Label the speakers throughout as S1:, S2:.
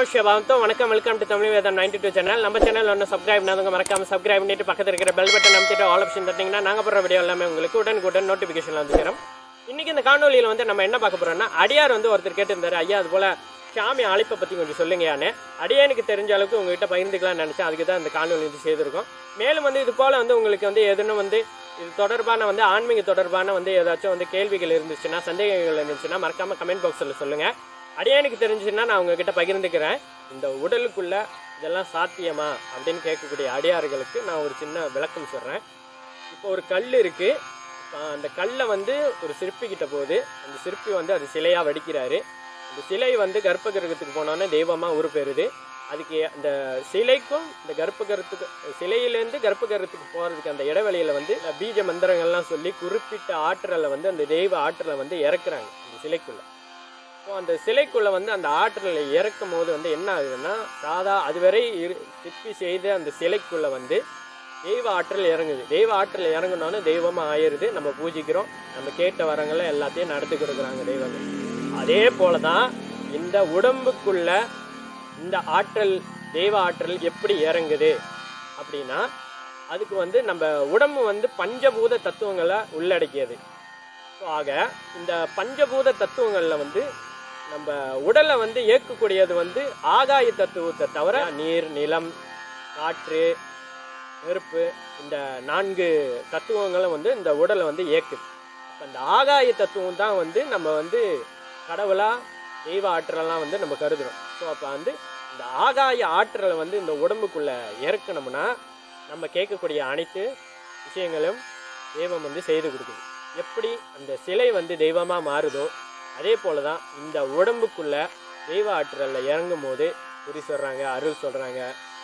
S1: அமானுஷ்யபாவத்தம் வணக்கம் welcome to Tamil Vedam ninety two channel நம்ம channel ஒன்று சப்ஸ்கிரைப் பண்ணாதவங்க மறக்காம சப்ஸ்கிரைப் பண்ணிட்டு பக்கத்தில் இருக்கிற பெல் பட்டன் அமைச்சிட்டு ஆல் ஆப்ஷன் தட்டிங்கன்னா நாங்கள் போடுற வீடியோ எல்லாமே உங்களுக்கு உடனுக்குடன் நோட்டிஃபிகேஷன் வந்துக்கிறோம் இன்னைக்கு இந்த காணொலியில் வந்து நம்ம என்ன பார்க்க போறோம்னா அடியார் வந்து ஒருத்தர் கேட்டிருந்தாரு ஐயா அது போல சாமி அழைப்பை பற்றி கொஞ்சம் சொல்லுங்கயான்னு அடியானுக்கு தெரிஞ்ச அளவுக்கு உங்ககிட்ட பகிர்ந்துக்கலாம்னு நினச்சேன் அதுக்கு தான் இந்த காணொலி வந்து செய்திருக்கோம் மேலும் வந்து இது போல் வந்து உங்களுக்கு வந்து எதுன்னு வந்து இது தொடர்பான வந்து ஆன்மீக தொடர்பான வந்து ஏதாச்சும் வந்து கேள்விகள் இருந்துச்சுன்னா சந்தேகங்கள் இருந்துச்சுன்னா மறக்காம கமெண்ட் பாக்ஸில் சொல்லுங்கள் அடியானுக்கு தெரிஞ்சுச்சுன்னா நான் உங்ககிட்ட பகிர்ந்துக்கிறேன் இந்த உடலுக்குள்ள இதெல்லாம் சாத்தியமா அப்படின்னு கேட்கக்கூடிய அடியார்களுக்கு நான் ஒரு சின்ன விளக்கம் சொல்கிறேன் இப்போ ஒரு கல் இருக்குது அந்த கல்லை வந்து ஒரு சிற்பி கிட்ட போகுது அந்த சிற்பி வந்து அது சிலையாக வடிக்கிறாரு அந்த சிலை வந்து கர்ப்ப கிரகத்துக்கு போனோன்னே தெய்வமாக உருப்பெறுது அதுக்கு அந்த சிலைக்கும் இந்த கர்ப்ப கருத்துக்கு சிலையிலேருந்து கர்ப்ப கருத்துக்கு போகிறதுக்கு அந்த இடைவெளியில் வந்து பீஜ மந்திரங்கள்லாம் சொல்லி குறிப்பிட்ட ஆற்றலை வந்து அந்த தெய்வ ஆற்றலை வந்து இறக்குறாங்க அந்த சிலைக்குள்ளே ஸோ அந்த சிலைக்குள்ளே வந்து அந்த ஆற்றலை இறக்கும் போது வந்து என்ன ஆகுதுன்னா சாதா அதுவரை இரு சிப்பி செய்த அந்த சிலைக்குள்ளே வந்து தெய்வ ஆற்றல் இறங்குது தெய்வ ஆற்றல் இறங்கினோன்னு தெய்வமாக ஆயிடுது நம்ம பூஜிக்கிறோம் நம்ம கேட்ட வரங்களை எல்லாத்தையும் நடத்தி கொடுக்குறாங்க தெய்வங்கள் அதே போல தான் இந்த உடம்புக்குள்ள இந்த ஆற்றல் தெய்வ ஆற்றல் எப்படி இறங்குது அப்படின்னா அதுக்கு வந்து நம்ம உடம்பு வந்து பஞ்சபூத தத்துவங்களை உள்ளடக்கியது ஸோ ஆக இந்த பஞ்சபூத தத்துவங்களில் வந்து நம்ம உடலை வந்து இயக்கக்கூடியது வந்து ஆகாய தத்துவத்தை தவிர நீர் நிலம் காற்று நெருப்பு இந்த நான்கு தத்துவங்களும் வந்து இந்த உடலை வந்து இயக்குது அப்போ இந்த ஆகாய தத்துவம் தான் வந்து நம்ம வந்து கடவுளாக தெய்வ ஆற்றலெல்லாம் வந்து நம்ம கருதுகிறோம் ஸோ அப்போ வந்து இந்த ஆகாய ஆற்றலை வந்து இந்த உடம்புக்குள்ளே இறக்கணும்னா நம்ம கேட்கக்கூடிய அனைத்து விஷயங்களும் தெய்வம் வந்து செய்து கொடுக்குது எப்படி அந்த சிலை வந்து தெய்வமாக மாறுதோ அதே போல தான் இந்த உடம்புக்குள்ள தெய்வ ஆற்றலில் இறங்கும் போது குறி சொல்கிறாங்க அருள் சொல்கிறாங்க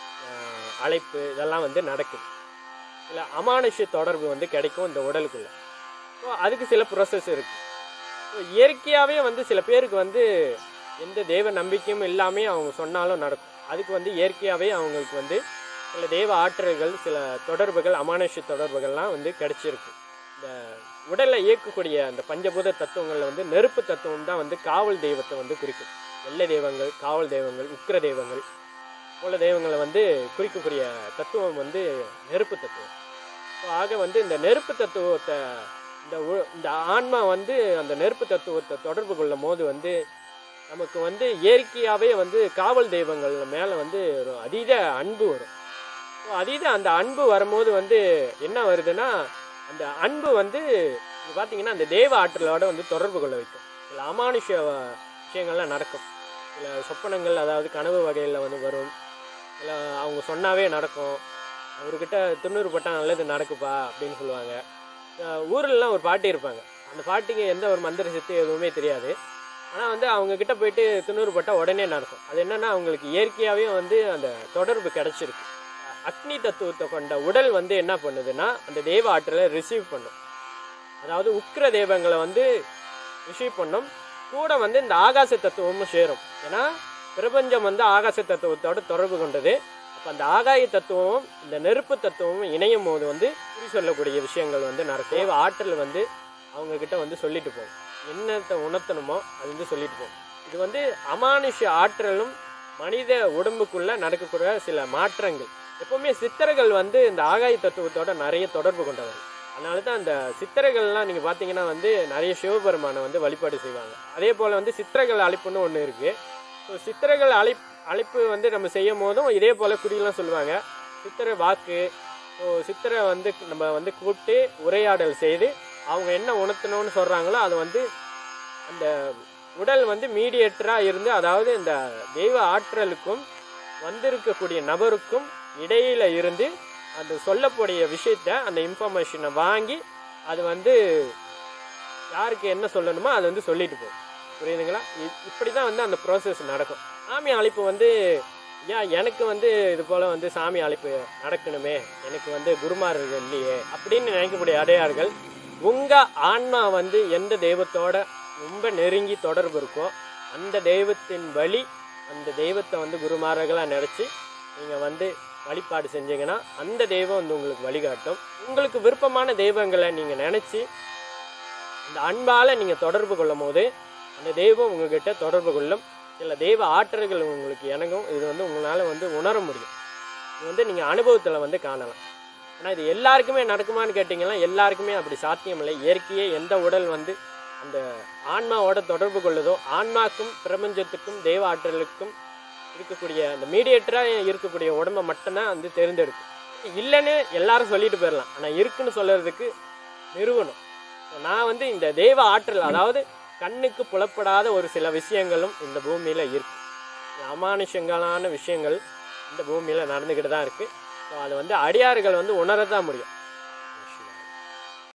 S1: அழைப்பு இதெல்லாம் வந்து நடக்குது இல்லை அமானுஷ்ய தொடர்பு வந்து கிடைக்கும் இந்த உடலுக்குள்ள ஸோ அதுக்கு சில ப்ரொசஸ் இருக்குது ஸோ இயற்கையாகவே வந்து சில பேருக்கு வந்து எந்த தெய்வ நம்பிக்கையும் இல்லாமல் அவங்க சொன்னாலும் நடக்கும் அதுக்கு வந்து இயற்கையாகவே அவங்களுக்கு வந்து சில தெய்வ ஆற்றல்கள் சில தொடர்புகள் அமானுஷ்ய தொடர்புகள்லாம் வந்து கிடைச்சிருக்கு இந்த உடலை இயக்கக்கூடிய அந்த பஞ்சபூத தத்துவங்களில் வந்து நெருப்பு தத்துவம் தான் வந்து காவல் தெய்வத்தை வந்து குறிக்கும் வெள்ளை தெய்வங்கள் காவல் தெய்வங்கள் உக்கிர தெய்வங்கள் போல தெய்வங்களை வந்து குறிக்கக்கூடிய தத்துவம் வந்து நெருப்பு தத்துவம் ஸோ ஆக வந்து இந்த நெருப்பு தத்துவத்தை இந்த உ- இந்த ஆன்மா வந்து அந்த நெருப்பு தத்துவத்தை தொடர்பு கொள்ளும் போது வந்து நமக்கு வந்து இயற்கையாகவே வந்து காவல் தெய்வங்கள் மேலே வந்து ஒரு அதீத அன்பு வரும் ஸோ அதீத அந்த அன்பு வரும்போது வந்து என்ன வருதுன்னா அந்த அன்பு வந்து இங்க பார்த்தீங்கன்னா அந்த தெய்வ ஆற்றலோட வந்து தொடர்பு கொள்ள வைக்கும் சில அமானுஷ வ- விஷயங்கள்லாம் நடக்கும் சில சொப்பனங்கள் அதாவது கனவு வகையில் வந்து வரும் இல்லை அவங்க சொன்னாவே நடக்கும் அவர்கிட்ட துண்ணூறு பட்டா நல்லது நடக்குப்பா அப்படின்னு சொல்லுவாங்க அஹ் ஊர்லலாம் ஒரு பாட்டி இருப்பாங்க அந்த பாட்டிக்கு எந்த ஒரு மந்திர சித்து எதுவுமே தெரியாது ஆனால் வந்து அவங்க கிட்ட போயிட்டு துண்ணூறு பட்டா உடனே நடக்கும் அது என்னன்னா அவங்களுக்கு இயற்கையாகவே வந்து அந்த தொடர்பு கிடைச்சிருக்கு அக்னி தத்துவத்தை கொண்ட உடல் வந்து என்ன பண்ணுதுன்னா அந்த தெய்வ ஆற்றலை ரிசீவ் பண்ணும் அதாவது உக்கிர தெய்வங்களை வந்து ரிசீவ் பண்ணும் கூட வந்து இந்த ஆகாச தத்துவமும் சேரும் ஏன்னா பிரபஞ்சம் வந்து ஆகாச தத்துவத்தோட தொடர்பு கொண்டது அப்போ அந்த ஆகாய தத்துவமும் இந்த நெருப்பு தத்துவமும் இணையும் போது வந்து குறி சொல்லக்கூடிய விஷயங்கள் வந்து நடக்கும் தெய்வ ஆற்றல் வந்து அவங்க கிட்ட வந்து சொல்லிட்டு போகும் என்னத்தை உணர்த்தணுமோ அது வந்து சொல்லிட்டு போகும் இது வந்து அமானுஷ ஆற்றலும் மனித உடம்புக்குள்ள நடக்கக்கூடிய சில மாற்றங்கள் எப்பவுமே சித்தர்கள் வந்து இந்த ஆகாய தத்துவத்தோட நிறைய தொடர்பு கொண்டவர் அதனால தான் அந்த சித்திரைகள்லாம் நீங்கள் பார்த்தீங்கன்னா வந்து நிறைய சிவபெருமானை வந்து வழிபாடு செய்வாங்க அதே போல் வந்து சித்திரைகள் அழைப்புன்னு ஒன்று இருக்குது ஸோ சித்திரைகள் அழைப் அழைப்பு வந்து நம்ம செய்யும் போதும் இதே போல் குறியெல்லாம் சொல்லுவாங்க சித்திரை வாக்கு ஸோ சித்திரை வந்து நம்ம வந்து கூப்பிட்டு உரையாடல் செய்து அவங்க என்ன உணர்த்தணும்னு சொல்கிறாங்களோ அதை வந்து அந்த உடல் வந்து மீடியேட்டராக இருந்து அதாவது இந்த தெய்வ ஆற்றலுக்கும் வந்திருக்கக்கூடிய நபருக்கும் இடையில இருந்து அந்த சொல்லக்கூடிய விஷயத்த அந்த இன்ஃபர்மேஷனை வாங்கி அது வந்து யாருக்கு என்ன சொல்லணுமோ அதை வந்து சொல்லிட்டு போகும் புரியுதுங்களா இ- இப்படி தான் வந்து அந்த ப்ராசஸ் நடக்கும் சாமி அழைப்பு வந்து ஏன் எனக்கு வந்து இது போல் வந்து சாமி அழைப்பு நடக்கணுமே எனக்கு வந்து குருமார்கள் இல்லையே அப்படின்னு நினைக்கக்கூடிய அடையார்கள் உங்கள் ஆன்மா வந்து எந்த தெய்வத்தோட ரொம்ப நெருங்கி தொடர்பு இருக்கோ அந்த தெய்வத்தின் வழி அந்த தெய்வத்தை வந்து குருமார்களாக நினச்சி நீங்கள் வந்து வழிபாடு செஞ்சீங்கன்னா அந்த தெய்வம் வந்து உங்களுக்கு வழிகாட்டும் உங்களுக்கு விருப்பமான தெய்வங்களை நீங்கள் நினச்சி அந்த அன்பால் நீங்கள் தொடர்பு கொள்ளும் போது அந்த தெய்வம் உங்ககிட்ட தொடர்பு கொள்ளும் சில தெய்வ ஆற்றல்கள் உங்களுக்கு இணங்கும் இது வந்து உங்களால் வந்து உணர முடியும் இது வந்து நீங்கள் அனுபவத்தில் வந்து காணலாம் ஆனால் இது எல்லாருக்குமே நடக்குமான்னு கேட்டிங்கன்னா எல்லாருக்குமே அப்படி சாத்தியமில்லை இயற்கையே எந்த உடல் வந்து அந்த ஆன்மாவோட தொடர்பு கொள்ளுதோ ஆன்மாக்கும் பிரபஞ்சத்துக்கும் தெய்வ ஆற்றலுக்கும் இருக்கக்கூடிய அந்த மீடியேட்டராக இருக்கக்கூடிய உடம்பை மட்டும்தான் வந்து தேர்ந்தெடுக்கும் இல்லைன்னு எல்லாரும் சொல்லிட்டு போயிடலாம் ஆனால் இருக்குன்னு சொல்கிறதுக்கு நிறுவனம் So, நான் வந்து இந்த தெய்வ ஆற்றல் அதாவது கண்ணுக்கு புலப்படாத ஒரு சில விஷயங்களும் இந்த பூமியில் இருக்கு அமானுஷங்களான விஷயங்கள் இந்த பூமியில் நடந்துக்கிட்டு தான் இருக்குது ஸோ அதை வந்து அடியார்கள் வந்து உணரத்தான் முடியும்